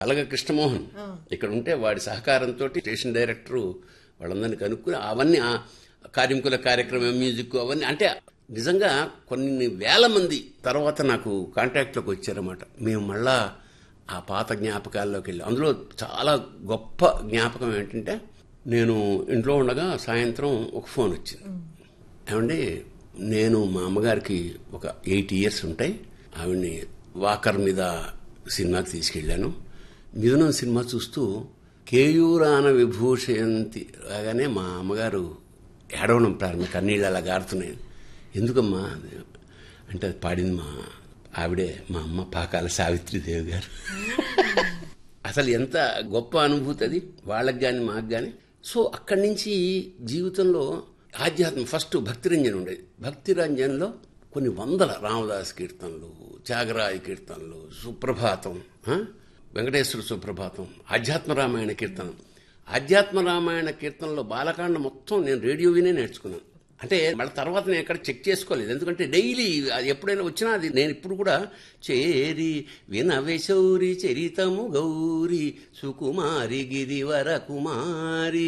అలాగే కృష్ణమోహన్ ఇక్కడ ఉంటే వాడి సహకారంతో స్టేషన్ డైరెక్టర్ వాళ్ళందరినీ కనుక్కుని అవన్నీ ఆ కార్మికుల కార్యక్రమం మ్యూజిక్ అవన్నీ అంటే నిజంగా కొన్ని వేల మంది తర్వాత నాకు కాంటాక్ట్లోకి వచ్చారన్నమాట మేము మళ్ళా ఆ పాత జ్ఞాపకాల్లోకి వెళ్ళి అందులో చాలా గొప్ప జ్ఞాపకం ఏంటంటే నేను ఇంట్లో ఉండగా సాయంత్రం ఒక ఫోన్ వచ్చింది ఏమండి నేను మా అమ్మగారికి ఒక ఎయిట్ ఇయర్స్ ఉంటాయి ఆవిడ్ని వాకర్ మీద సినిమాకి తీసుకెళ్ళాను మిథునం సినిమా చూస్తూ కేయూరాన విభూషయంతి రాగానే మా అమ్మగారు ఏడవడం ప్రారంభం కన్నీళ్ళు అలా గారుతున్నాయి ఎందుకమ్మా అంటే అది పాడింది మా ఆవిడే మా అమ్మ పాకాల సావిత్రిదేవి గారు అసలు ఎంత గొప్ప అనుభూతి అది వాళ్ళకి కానీ మాకు కానీ సో అక్కడి నుంచి జీవితంలో ఆధ్యాత్మం ఫస్ట్ భక్తిరంజన్ ఉండేది భక్తిరంజన్లో కొన్ని వందల రామదాస్ కీర్తనలు త్యాగరాయ కీర్తనలు సుప్రభాతం ఆ? వెంకటేశ్వర సుప్రభాతం ఆధ్యాత్మ రామాయణ కీర్తనం ఆధ్యాత్మ రామాయణ కీర్తనలో బాలకాండ మొత్తం నేను రేడియో వినే నేర్చుకున్నాను అంటే మళ్ళీ తర్వాత నేను ఎక్కడ చెక్ చేసుకోలేదు ఎందుకంటే డైలీ అది ఎప్పుడైనా వచ్చినా అది నేను ఇప్పుడు కూడా చేరి వినవే శౌరి చరితము గౌరి సుకుమారి గిరివర కుమారి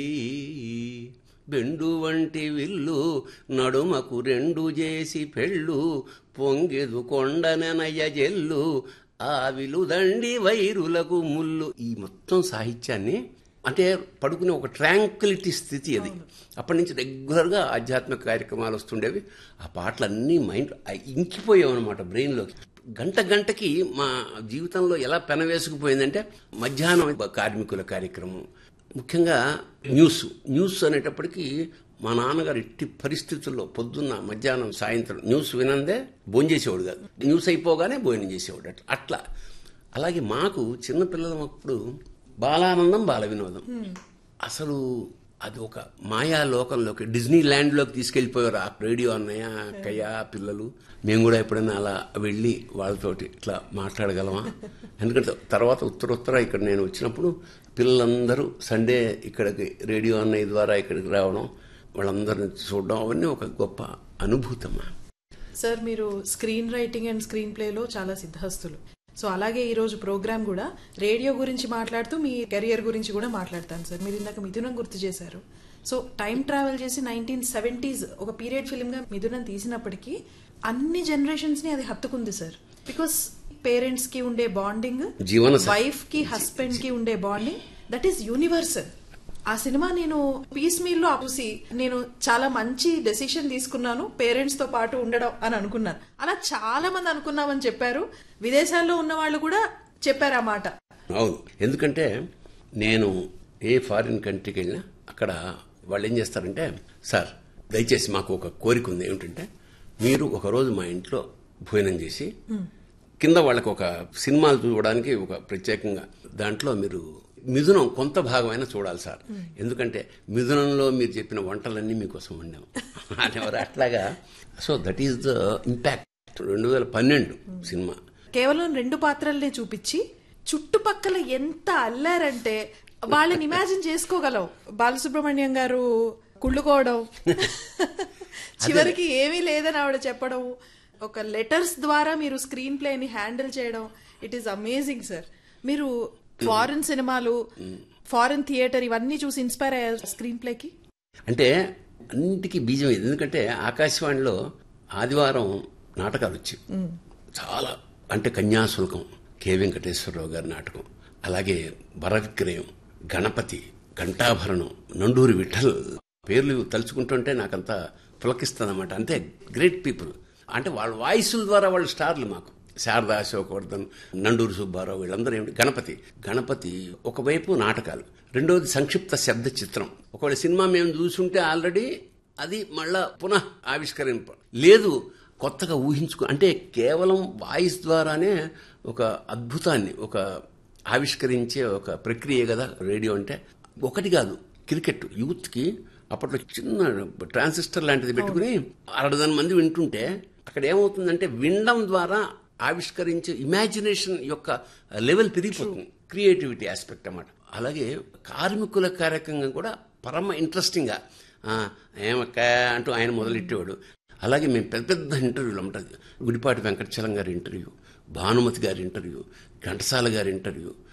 బెండు వంటి విల్లు నడుమకు రెండు చేసి పెళ్ళు పొంగెదు కొండననయ జెల్లు ఆ విలుదండి వైరులకు ముళ్ళు ఈ మొత్తం సాహిత్యాన్ని అంటే పడుకునే ఒక ట్రాంక్విలిటీ స్థితి అది అప్పటి నుంచి రెగ్యులర్గా ఆధ్యాత్మిక కార్యక్రమాలు వస్తుండేవి ఆ పాటలన్నీ మైండ్ ఇంకిపోయావు అనమాట బ్రెయిన్లోకి గంట గంటకి మా జీవితంలో ఎలా పెనవేసుకుపోయిందంటే మధ్యాహ్నం కార్మికుల కార్యక్రమం ముఖ్యంగా న్యూస్ న్యూస్ అనేటప్పటికీ మా నాన్నగారు ఎట్టి పరిస్థితుల్లో పొద్దున్న మధ్యాహ్నం సాయంత్రం న్యూస్ వినందే భోంచేసేవాడు కాదు న్యూస్ అయిపోగానే భోజనం చేసేవాడు అట్లా అట్లా అలాగే మాకు చిన్నపిల్లలం అప్పుడు బాలానందం బాల వినోదం అసలు అది ఒక మాయా లోకంలోకి డిజ్నీ ల్యాండ్లోకి తీసుకెళ్లిపోయారు ఆ రేడియో అన్నయ్య అక్కయ్య పిల్లలు మేము కూడా ఎప్పుడైనా అలా వెళ్ళి వాళ్ళతోటి ఇట్లా మాట్లాడగలమా ఎందుకంటే తర్వాత ఉత్తరోత్తర ఇక్కడ నేను వచ్చినప్పుడు పిల్లలందరూ సండే ఇక్కడికి రేడియో అన్నయ్య ద్వారా ఇక్కడికి రావడం వాళ్ళందరిని చూడడం అవన్నీ ఒక గొప్ప అనుభూతమ్మా సార్ మీరు స్క్రీన్ రైటింగ్ అండ్ స్క్రీన్ ప్లేలో చాలా సిద్ధహస్తులు సో అలాగే ఈ రోజు ప్రోగ్రామ్ కూడా రేడియో గురించి మాట్లాడుతూ మీ కెరియర్ గురించి కూడా మాట్లాడతాను సార్ మీరు ఇందాక మిథునం గుర్తు చేశారు సో టైం ట్రావెల్ చేసి నైన్టీన్ సెవెంటీస్ ఒక పీరియడ్ ఫిల్మ్ గా మిథునం తీసినప్పటికీ అన్ని జనరేషన్స్ ని అది హత్తుకుంది సార్ బికాస్ పేరెంట్స్ కి ఉండే బాండింగ్ జీవన స- వైఫ్ కి హస్బెండ్ కి ఉండే బాండింగ్ దట్ ఈస్ యూనివర్సల్ ఆ సినిమా నేను పీస్ మీల్ లో చూసి నేను చాలా మంచి డెసిషన్ తీసుకున్నాను పేరెంట్స్ తో పాటు ఉండడం అని అనుకున్నాను అలా చాలా మంది అనుకున్నామని చెప్పారు విదేశాల్లో ఉన్న వాళ్ళు కూడా చెప్పారు ఆ మాట అవును ఎందుకంటే నేను ఏ ఫారిన్ కంట్రీకి వెళ్ళినా అక్కడ వాళ్ళు ఏం చేస్తారంటే సార్ దయచేసి మాకు ఒక కోరిక ఉంది ఏమిటంటే మీరు ఒకరోజు మా ఇంట్లో భోజనం చేసి కింద వాళ్ళకి ఒక సినిమాలు చూడడానికి ఒక ప్రత్యేకంగా దాంట్లో మీరు మిథునం కొంత భాగమైనా చూడాలి సార్ ఎందుకంటే మిథునంలో మీరు చెప్పిన వంటలన్నీ మీకోసం వండాము అనేవారు అట్లాగా so that is the impact రెండు వేల పన్నెండు సినిమా కేవలం రెండు పాత్రల్నే చూపించి చుట్టుపక్కల ఎంత అల్లారంటే వాళ్ళని ఇమాజిన్ చేసుకోగలం బాలసుబ్రహ్మణ్యం గారు కుళ్ళుకోవడం చివరికి ఏమీ లేదని ఆవిడ చెప్పడం ఒక లెటర్స్ ద్వారా మీరు స్క్రీన్ ప్లేని హ్యాండిల్ చేయడం ఇట్ ఈస్ అమేజింగ్ సార్ మీరు ఫారెన్ సినిమాలు ఫారెన్ థియేటర్ ఇవన్నీ చూసి ఇన్స్పైర్ అయ్యారు స్క్రీన్ ప్లేకి అంటే అన్నిటికీ బీజం ఇది ఎందుకంటే ఆకాశవాణిలో ఆదివారం నాటకాలు వచ్చాయి చాలా అంటే కన్యాశుల్కం కె వెంకటేశ్వరరావు గారి నాటకం అలాగే వరవిక్రయం గణపతి ఘంటాభరణం నండూరి విఠల్ పేర్లు తలుచుకుంటుంటే నాకంతా పులకిస్తుందన్నమాట అంతే గ్రేట్ పీపుల్ అంటే వాళ్ళ వాయిస్ల ద్వారా వాళ్ళు స్టార్లు మాకు శారదా అశోకవర్ధన్ నండూరు సుబ్బారావు వీళ్ళందరూ ఏమిటి గణపతి గణపతి ఒకవైపు నాటకాలు రెండోది సంక్షిప్త శబ్ద చిత్రం ఒకవేళ సినిమా మేము చూసుంటే ఆల్రెడీ అది మళ్ళా పునః ఆవిష్కరింప లేదు కొత్తగా ఊహించుకో అంటే కేవలం వాయిస్ ద్వారానే ఒక అద్భుతాన్ని ఒక ఆవిష్కరించే ఒక ప్రక్రియ కదా రేడియో అంటే ఒకటి కాదు క్రికెట్ యూత్ కి అప్పట్లో చిన్న ట్రాన్సిస్టర్ లాంటిది పెట్టుకుని అరడదన మంది వింటుంటే అక్కడ ఏమవుతుందంటే వినడం ద్వారా ఆవిష్కరించే ఇమాజినేషన్ యొక్క లెవెల్ పెరిగిపోతుంది క్రియేటివిటీ ఆస్పెక్ట్ అన్నమాట అలాగే కార్మికుల కార్యక్రమం కూడా పరమ ఇంట్రెస్టింగ్గా ఏమక్క అంటూ ఆయన మొదలెట్టేవాడు అలాగే మేము పెద్ద పెద్ద ఇంటర్వ్యూలు అన్నమాట గుడిపాటి వెంకటచలం గారి ఇంటర్వ్యూ భానుమతి గారి ఇంటర్వ్యూ ఘంటసాల గారి ఇంటర్వ్యూ